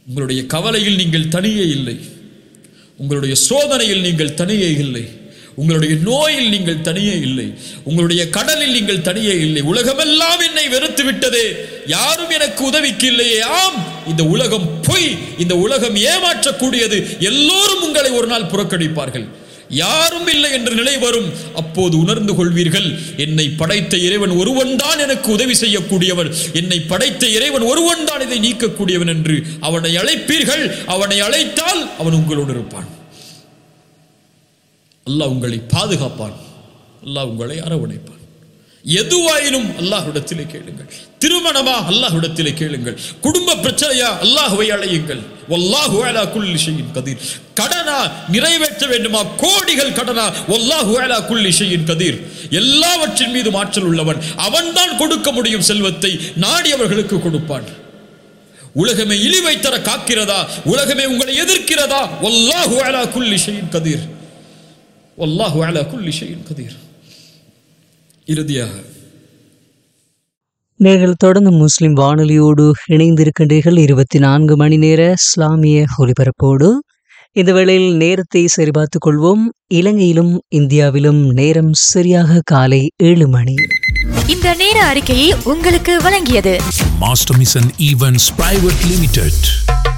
உங்களுடைய கவலையில் நீங்கள் தனியே இல்லை உங்களுடைய சோதனையில் நீங்கள் தனியே இல்லை உங்களுடைய நோயில் நீங்கள் தனியே இல்லை உங்களுடைய கடலில் நீங்கள் தனியே இல்லை உலகமெல்லாம் என்னை வெறுத்து விட்டதே யாரும் எனக்கு உதவிக்கு இல்லையே ஆம் இந்த உலகம் பொய் இந்த உலகம் ஏமாற்றக்கூடியது எல்லோரும் உங்களை ஒரு நாள் புறக்கணிப்பார்கள் யாரும் இல்லை என்ற நிலை வரும் அப்போது உணர்ந்து கொள்வீர்கள் என்னை படைத்த இறைவன் ஒருவன் தான் எனக்கு உதவி செய்யக்கூடியவன் என்னை படைத்த இறைவன் ஒருவன் தான் இதை நீக்கக்கூடியவன் என்று அவனை அழைப்பீர்கள் அவனை அழைத்தால் அவன் உங்களோடு இருப்பான் அல்லாஹ் உங்களை பாதுகாப்பான் அல்லாஹ் உங்களை அரவணைப்பான் எதுவாயினும் அல்லாஹ்விடத்திலே கேளுங்கள் திருமணமா அல்லாஹ்விடத்திலே கேளுங்கள் குடும்ப பிரச்சனையா அல்லாஹ்வை அழையுங்கள் வல்லாஹு அலா குல்லி ஷையின் கதீர் கடனா நிறைவேற்ற வேண்டுமா கோடிகள் கடனா வல்லாஹு அலா குல்லி ஷையின் கதீர் எல்லாவற்றின் மீது ஆற்றல் உள்ளவன் அவன்தான் கொடுக்க முடியும் செல்வத்தை நாடியவர்களுக்கு கொடுப்பான் உலகமே இழிவை தர காக்கிறதா உலகமே உங்களை எதிர்க்கிறதா வல்லாஹு அலா குல்லி ஷையின் கதீர் வல்லாஹு அலா குல்லி ஷையின் கதீர் இறுதியாக நீங்கள் தொடர்ந்து முஸ்லிம் வானொலியோடு இணைந்திருக்கின்றீர்கள் இருபத்தி நான்கு மணி நேர இஸ்லாமிய ஒலிபரப்போடு இந்த வேளையில் நேரத்தை சரிபார்த்துக் கொள்வோம் இலங்கையிலும் இந்தியாவிலும் நேரம் சரியாக காலை ஏழு மணி இந்த நேர அறிக்கையை உங்களுக்கு வழங்கியது Master Mission Events Private Limited.